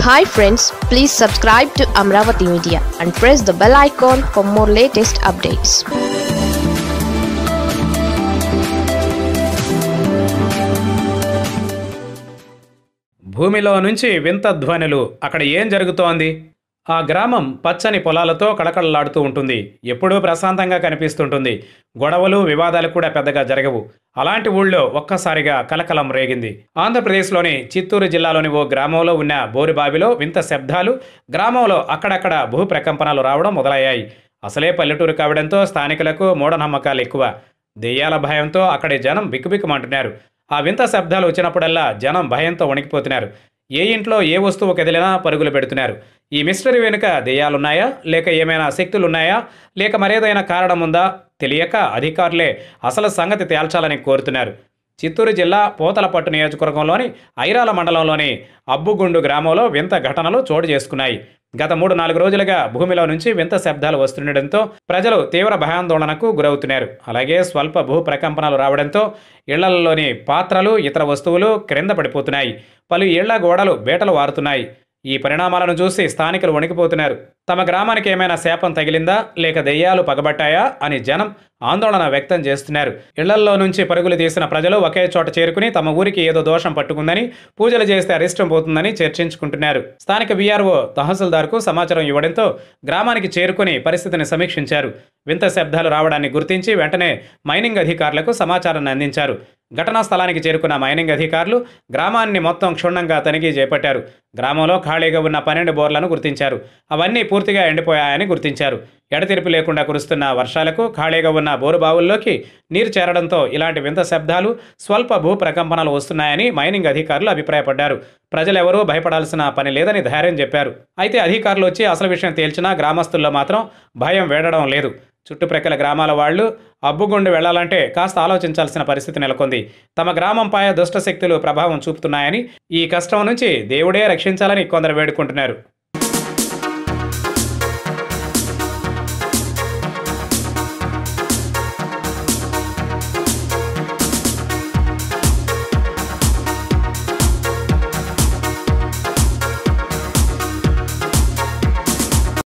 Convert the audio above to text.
hi friends please subscribe to Amaravati media and press the bell icon for more latest updates భూమిలో నుంచి వింత ధ్వనులు అక్కడ ఏం జరుగుతోంది ఆ గ్రామం పచ్చని పొలాలతో కళకళలాడుతూ ఉంటుంది ఎప్పుడూ ప్రశాంతంగా కనిపిస్తుంటుంది గొడవలు వివాదాలు కూడా పెద్దగా జరగవు అలాంటి ఊళ్ళో ఒక్కసారిగా కలకలం రేగింది ఆంధ్రప్రదేశ్లోని చిత్తూరు జిల్లాలోని ఓ గ్రామంలో ఉన్న బోరుబావిలో వింత శబ్దాలు గ్రామంలో అక్కడక్కడ భూ ప్రకంపనలు రావడం మొదలయ్యాయి అసలే పల్లెటూరు కావడంతో స్థానికులకు మూఢనమ్మకాలు ఎక్కువ దెయ్యాల భయంతో అక్కడి జనం బిక్కుబిక్కుమంటున్నారు ఆ వింత శబ్దాలు వచ్చినప్పుడల్లా జనం భయంతో వణికిపోతున్నారు ఏ ఇంట్లో ఏ వస్తువు కదిలినా పరుగులు పెడుతున్నారు ఈ మిస్టరీ వెనుక దెయ్యాలున్నాయా లేక ఏమైనా శక్తులున్నాయా లేక మరేదైనా కారణం ఉందా తెలియక అధికారులే అసలు సంగతి తేల్చాలని కోరుతున్నారు చిత్తూరు జిల్లా పోతలపట్టు నియోజకవర్గంలోని ఐరాల మండలంలోని అబ్బుగుండు గ్రామంలో వింత ఘటనలు చోటు చేసుకున్నాయి గత మూడు నాలుగు రోజులుగా భూమిలో నుంచి వింత శబ్దాలు వస్తుండటంతో ప్రజలు తీవ్ర భయాందోళనకు గురవుతున్నారు అలాగే స్వల్ప భూ ప్రకంపనలు రావడంతో ఇళ్లలోని పాత్రలు ఇతర వస్తువులు క్రింద పడిపోతున్నాయి పలు ఇళ్ల గోడలు బేటలు వారుతున్నాయి ఈ పరిణామాలను చూసి స్థానికులు వణికిపోతున్నారు తమ గ్రామానికి ఏమైనా శాపం తగిలిందా లేక దెయ్యాలు పగబట్టాయా అని జనం ఆందోళన వ్యక్తం చేస్తున్నారు ఇళ్లల్లో నుంచి పరుగులు తీసిన ప్రజలు ఒకే చోట చేరుకుని తమ ఊరికి ఏదో దోషం పట్టుకుందని పూజలు చేస్తే అరిష్టం పోతుందని చర్చించుకుంటున్నారు స్థానిక వీఆర్ఓ తహసీల్దార్కు సమాచారం ఇవ్వడంతో గ్రామానికి చేరుకుని పరిస్థితిని సమీక్షించారు వింత శబ్దాలు రావడాన్ని గుర్తించి వెంటనే మైనింగ్ అధికారులకు సమాచారాన్ని అందించారు ఘటనా స్థలానికి చేరుకున్న మైనింగ్ అధికారులు గ్రామాన్ని మొత్తం క్షుణ్ణంగా తనిఖీ చేపట్టారు గ్రామంలో ఖాళీగా ఉన్న పన్నెండు బోర్లను గుర్తించారు అవన్నీ పూర్తిగా ఎండిపోయాయని గుర్తించారు ఎడతెరిపి లేకుండా కురుస్తున్న వర్షాలకు ఖాళీగా ఉన్న బోరుబావుల్లోకి నీరు చేరడంతో ఇలాంటి వింత శబ్దాలు స్వల్ప భూ ప్రకంపనలు వస్తున్నాయని మైనింగ్ అధికారులు అభిప్రాయపడ్డారు ప్రజలెవరూ భయపడాల్సిన పని లేదని ధైర్యం చెప్పారు అయితే అధికారులు వచ్చి అసలు విషయం తేల్చినా గ్రామస్తుల్లో మాత్రం భయం వేడడం లేదు చుట్టుప్రక్కల గ్రామాల వాళ్ళు అబ్బుగుండు వెళ్లాలంటే కాస్త ఆలోచించాల్సిన పరిస్థితి నెలకొంది తమ గ్రామంపై దుష్ట శక్తులు ప్రభావం చూపుతున్నాయని ఈ కష్టం నుంచి దేవుడే రక్షించాలని కొందరు వేడుకుంటున్నారు